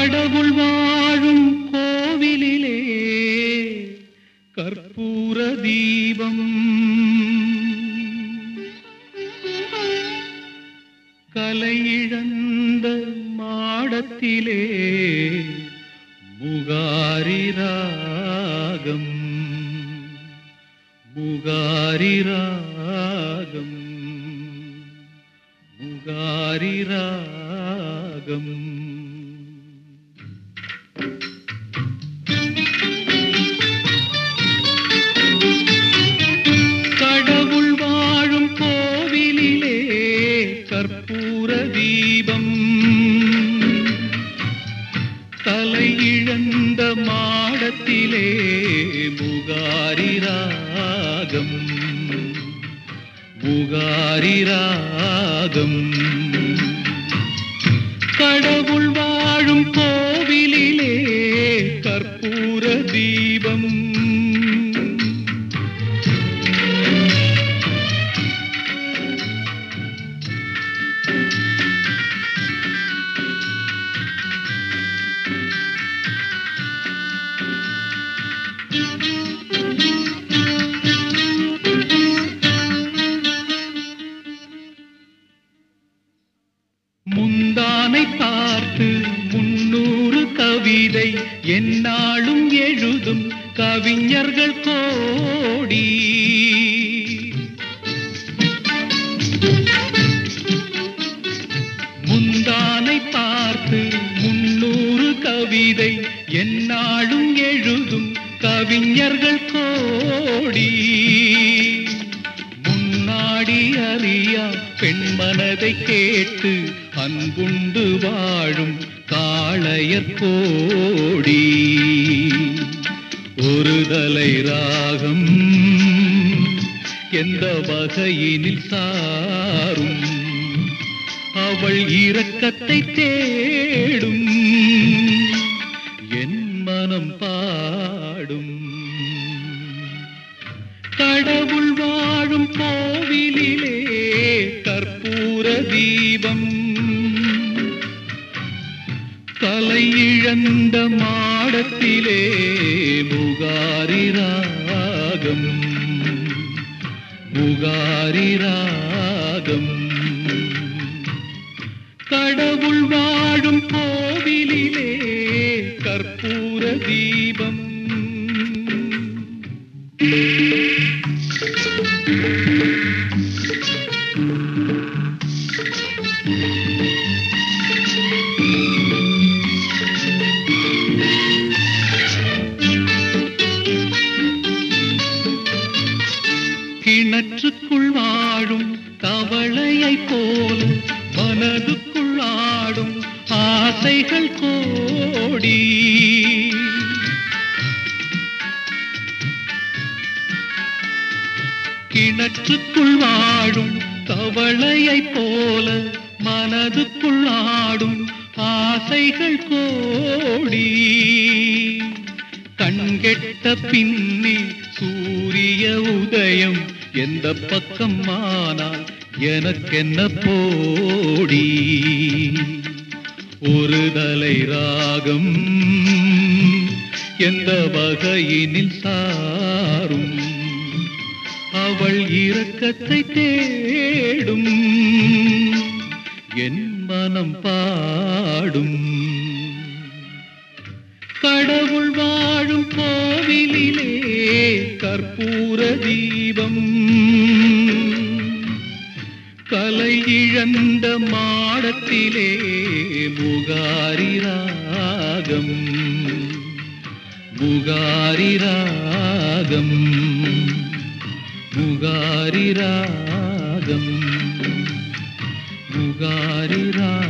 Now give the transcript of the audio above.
கடவுள் வாழும் கோவிலிலே கற்பூர தீபம் கலை இழந்த மாடத்திலே முகாரி ராகம் முகாரி ராகம் முகாரி ராகம் கடவுள் வாழும் கோவிலிலே கற்பூர தீபம் தலை இழந்த மாடத்திலே முகாரி ராகம் முகாரி ராகம் கடவுள் வாழும் கோவிலிலே கற்பூர தீபம் முந்தானை பார்த்து முன்னூறு கவிதை எந்நாளும் எழுதும் கவிஞர்கள் கோடி முந்தானை பார்த்து முன்னூறு கவிதை எந்நாளும் எழுதும் கவிஞர்கள் கோடி முன்னாடி அறியா பெண் மனதை கேட்டு அன்புண்டு வாழும் காளையர் கோடி ஒரு தலை ராகம் எந்த வகையினில் சாரும் அவள் இரக்கத்தை தேடும் என் மனம் பாடும் கடவுள் வாழும் கோவிலிலே கற்பூர தீபம் கலை இழந்த மாடத்திலே முகாரி ராகம் முகாரி ராகம் கடவுள் வாழும் கோவிலிலே கற்பூர தீபம் கிணற்றுக்குள் வாழும் தவளையைப் போல மனதுக்குள் ஆடும் ஆசைகள் கோடி கிணற்றுக்குள் வாழும் தவளையைப் போல மனதுக்குள் ஆடும் ஆசைகள் கோடி கண்கெட்ட பின்னே சூரிய உதயம் எந்த பக்கம் ஆனால் எனக்கென்ன போடி ஒரு தலை ராகம் எந்த வகையினில் சாரும் அவள் இரக்கத்தை தேடும் என் மனம் பாடும் கடவுள் வாழும் கோவிலிலே கற்பூர தீபம் கலை இழந்த மாடத்திலே முகாரி ராகம் முகாரி ராகம் முகாரி ராகம் முகாரி ராகம்